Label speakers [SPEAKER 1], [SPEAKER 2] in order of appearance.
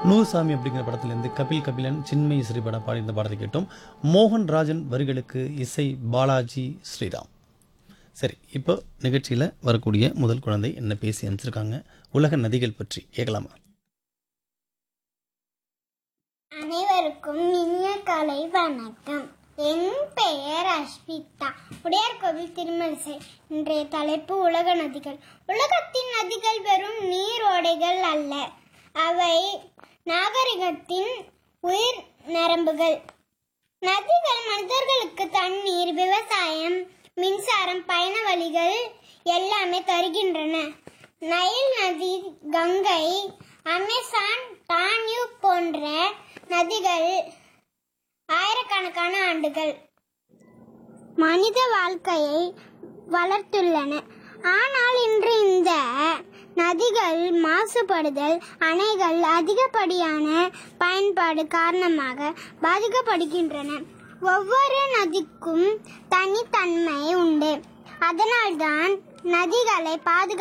[SPEAKER 1] நூசாமி அப்படிங்கிற படத்திலிருந்து கபில் கபிலன் சின்மயி ஸ்ரீபட பாடி இந்த பாடத்தை கேட்டோம் மோகன் ராஜன் வரிகளுக்கு இசை பாலாஜி ஸ்ரீராம் சரி இப்போ நிகழ்ச்சியில் வரக்கூடிய முதல் குழந்தை என்ன பேசி அனுப்பிச்சிருக்காங்க உலக நதிகள் பற்றி கேட்கலாமா
[SPEAKER 2] அனைவருக்கும் இனிய காலை வணக்கம் என் பெயர் அஸ்மிதா உடையார் கோவில் திருமலிசை இன்றைய தலைப்பு உலக நதிகள் உலகத்தின் நதிகள் வெறும் நீரோடைகள் அல்ல அவை நாகரிகத்தின் உயிர் நரம்புகள் நதிகள் மனிதர்களுக்கு தண்ணீர் விவசாயம் மின்சாரம் பயண வழிகள் எல்லாமே தருகின்றன நைல் நதி கங்கை அமேசான் டான்யூப் போன்ற நதிகள் ஆயிரக்கணக்கான ஆண்டுகள் மனித வாழ்க்கையை வளர்த்துள்ளன ஆனால் இன்று இந்த நதிகள் மாசுபடுதல் அணைகள் அதிகப்படியான பயன்பாடு காரணமாக பாதிக்கப்படுகின்றன ஒவ்வொரு நதிக்கும் தனித்தன்மை உண்டு அதனால்தான் நதிகளை பாதுகா